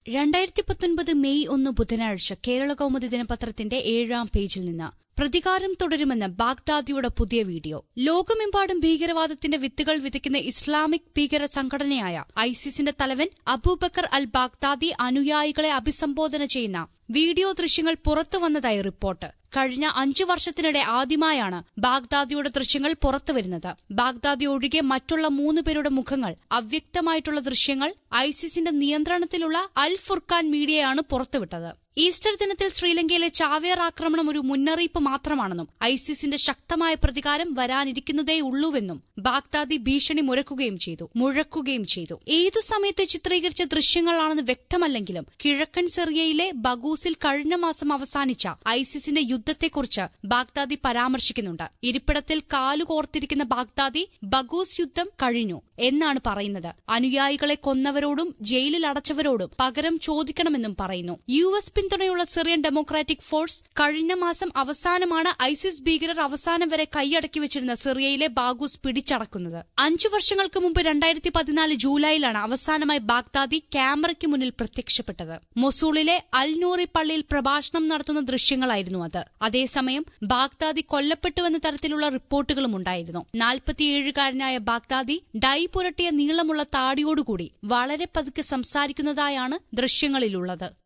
രണ്ടായിരത്തി പത്തൊൻപത് മെയ് ഒന്ന് ബുധനാഴ്ച കേരള കൗമുദി ദിനപത്രത്തിന്റെ ഏഴാം പേജിൽ നിന്ന് പ്രതികാരം തുടരുമെന്ന് ബാഗ്ദാദിയുടെ പുതിയ വീഡിയോ ലോകമെമ്പാടും ഭീകരവാദത്തിന്റെ വിത്തുകൾ വിതയ്ക്കുന്ന ഇസ്ലാമിക് ഭീകര സംഘടനയായ ഐസിസിന്റെ തലവൻ അബൂബക്കർ അൽ ബാഗ്ദാദി അനുയായികളെ അഭിസംബോധന ചെയ്യുന്ന വീഡിയോ ദൃശ്യങ്ങൾ പുറത്തുവന്നതായി റിപ്പോർട്ട് കഴിഞ്ഞ അഞ്ചു വർഷത്തിനിടെ ആദ്യമായാണ് ബാഗ്ദാദിയുടെ ദൃശ്യങ്ങൾ പുറത്തുവരുന്നത് ബാഗ്ദാദി ഒഴികെ മറ്റുള്ള മൂന്ന് പേരുടെ മുഖങ്ങൾ അവ്യക്തമായിട്ടുള്ള ദൃശ്യങ്ങൾ ഐസിസിന്റെ നിയന്ത്രണത്തിലുള്ള അൽ ഫുർഖാൻ മീഡിയയാണ് പുറത്തുവിട്ടത് ഈസ്റ്റർ ദിനത്തിൽ ശ്രീലങ്കയിലെ ചാവേർ ആക്രമണം ഒരു മുന്നറിയിപ്പ് മാത്രമാണെന്നും ഐസിസിന്റെ ശക്തമായ പ്രതികാരം വരാനിരിക്കുന്നതേ ഉള്ളൂവെന്നും ബാഗ്ദാദി ഭീഷണി മുഴക്കുകയും ചെയ്തു മുഴക്കുകയും ചെയ്തു ഏതു സമയത്ത് ചിത്രീകരിച്ച ദൃശ്യങ്ങളാണെന്ന് വ്യക്തമല്ലെങ്കിലും കിഴക്കൻ സിറിയയിലെ ബഗൂസിൽ കഴിഞ്ഞ മാസം അവസാനിച്ച ഐസിസിന്റെ യുദ്ധത്തെക്കുറിച്ച് ബാഗ്ദാദി പരാമർശിക്കുന്നുണ്ട് ഇരിപ്പിടത്തിൽ കാലുകോർത്തിരിക്കുന്ന ബാഗ്ദാദി ബഗൂസ് യുദ്ധം കഴിഞ്ഞു എന്നാണ് പറയുന്നത് അനുയായികളെ കൊന്നവരോടും ജയിലിൽ അടച്ചവരോടും പകരം ചോദിക്കണമെന്നും പറയുന്നു യു എസ് പിന്തുണയുള്ള സിറിയൻ ഡെമോക്രാറ്റിക് ഫോഴ്സ് കഴിഞ്ഞ മാസം അവസാനമാണ് ഐസിസ് ഭീകരർ അവസാനം വരെ കൈയടക്കി വെച്ചിരുന്ന സിറിയയിലെ ബാഗൂസ് പിടിച്ചടക്കുന്നത് അഞ്ചു വർഷങ്ങൾക്ക് മുമ്പ് രണ്ടായിരത്തി പതിനാല് ജൂലൈയിലാണ് അവസാനമായി ബാഗ്ദാദി ക്യാമറയ്ക്ക് മുന്നിൽ പ്രത്യക്ഷപ്പെട്ടത് മൊസൂളിലെ അൽനൂറി പള്ളിയിൽ പ്രഭാഷണം നടത്തുന്ന ദൃശ്യങ്ങളായിരുന്നു അത് അതേസമയം ബാഗ്ദാദി കൊല്ലപ്പെട്ടുവെന്ന തരത്തിലുള്ള റിപ്പോർട്ടുകളും ഉണ്ടായിരുന്നു നാൽപ്പത്തിയേഴുകാരനായ ബാഗ്ദാദി ഡൈ പുരട്ടിയ നീളമുള്ള താടിയോടുകൂടി വളരെ പതുക്കെ സംസാരിക്കുന്നതായാണ് ദൃശ്യങ്ങളിലുള്ളത്